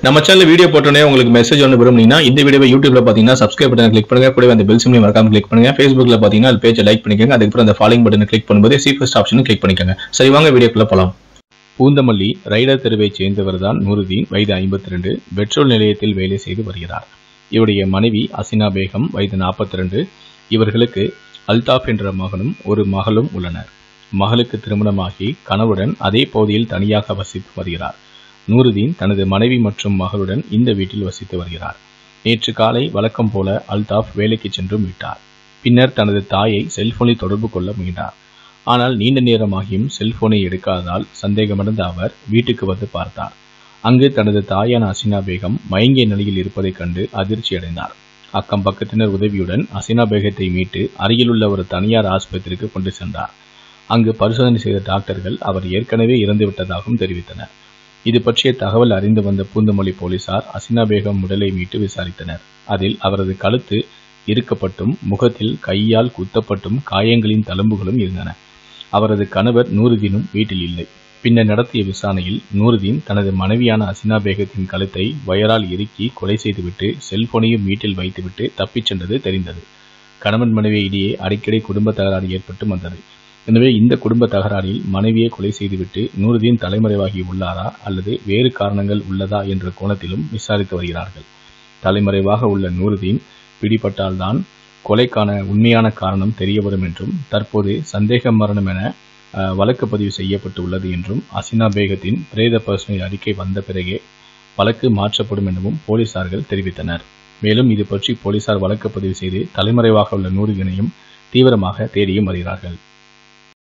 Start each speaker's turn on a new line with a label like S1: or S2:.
S1: நம்ம channel video போட்டோன்னே உங்களுக்கு மெசேஜ் ஒன்று விரும்புனீங்கன்னா இந்த வீடியோவை யூடியூப்ல பார்த்தீங்கன்னா சப்ஸ்கிரைப் பட்டன் கிளிக் பண்ணுங்க கூடவே அந்த பெல் சிம்லையும் மறக்காம கிளிக் பண்ணுங்க ஃபேஸ்புக்ல பார்த்தீங்கன்னா அது பேஜை லைக் பண்ணிக்கோங்க அதுக்கப்புறம் அந்த ஃபாலோயிங் பட்டனை கிளிக் பண்ணும்போது சி ஃபர்ஸ்ட் ஆப்ஷனும் கிளிக் பண்ணிக்கோங்க சரி வாங்க வீடியோக்குள்ள போலாம் பூந்தமல்லி ரைடர் தெருவைச் சேர்ந்தவர் தான் நூருதீன் வயது ஐம்பத்தி ரெண்டு பெட்ரோல் நிலையத்தில் வேலை செய்து வருகிறார் இவருடைய மனைவி அசினா பேகம் வயது நாற்பத்தி ரெண்டு இவர்களுக்கு அல்தாஃப் என்ற மகனும் ஒரு மகளும் உள்ளனர் மகளுக்கு திருமணமாகி கணவருடன் அதே பகுதியில் தனியாக வசித்து வருகிறார் நூருதீன் தனது மனைவி மற்றும் மகளுடன் இந்த வீட்டில் வசித்து வருகிறார் நேற்று காலை வழக்கம் போல அல்தாஃப் வேலைக்கு சென்று விட்டார் பின்னர் தனது தாயை செல்போனில் தொடர்பு கொள்ள முயன்றார் ஆனால் நீண்ட நேரமாகியும் செல்போனை எடுக்காததால் சந்தேகமடைந்த அவர் வீட்டுக்கு வந்து பார்த்தார் அங்கு தனது தாயான அசினா பேகம் மயங்கிய நிலையில் இருப்பதைக் கண்டு அதிர்ச்சி அடைந்தார் அக்கம் பக்கத்தினர் உதவியுடன் அசினா பேகத்தை மீட்டு அருகிலுள்ள ஒரு தனியார் ஆஸ்பத்திரிக்கு கொண்டு சென்றார் அங்கு பரிசோதனை செய்த டாக்டர்கள் அவர் ஏற்கனவே இறந்துவிட்டதாகவும் தெரிவித்தனர் இது பற்றிய தகவல் அறிந்து வந்த பூந்தமல்லி போலீசார் அசினா பேகம் உடலை மீட்டு விசாரித்தனர் அதில் அவரது கழுத்து இறுக்கப்பட்டும் முகத்தில் கையால் குத்தப்பட்டும் காயங்களின் தழும்புகளும் இருந்தன அவரது கணவர் நூறுதீனும் வீட்டில் இல்லை பின்னர் நடத்திய விசாரணையில் நூறுதீன் தனது மனைவியான அசினா பேகத்தின் கழுத்தை வயரால் இறுக்கி கொலை செய்துவிட்டு செல்போனையும் வீட்டில் வைத்துவிட்டு தப்பிச் சென்றது தெரிந்தது கணவன் மனைவி இடையே அடிக்கடி குடும்ப தகராறு ஏற்பட்டு வந்தது எனவே இந்த குடும்ப தகராறில் மனைவியை கொலை செய்துவிட்டு நூறுதீன் தலைமறைவாகி உள்ளாரா அல்லது வேறு காரணங்கள் உள்ளதா என்ற கோணத்திலும் விசாரித்து வருகிறார்கள் தலைமறைவாக உள்ள நூறுதீன் பிடிபட்டால்தான் கொலைக்கான உண்மையான காரணம் தெரியவரும் என்றும் தற்போது சந்தேக மரணம் என அஹ், வழக்கு பதிவு செய்யப்பட்டு உள்ளது என்றும் அசினா பேகத்தின் பிரேத பரிசோதனை அறிக்கை வந்த பிறகே வழக்கு மாற்றப்படும் எனவும் போலீசார்கள் தெரிவித்தனர் மேலும் இது பற்றி போலீசார் வழக்கு பதிவு செய்து தலைமறைவாக உள்ள நூறுதீனையும் தீவிரமாக தேடியும் வருகிறார்கள்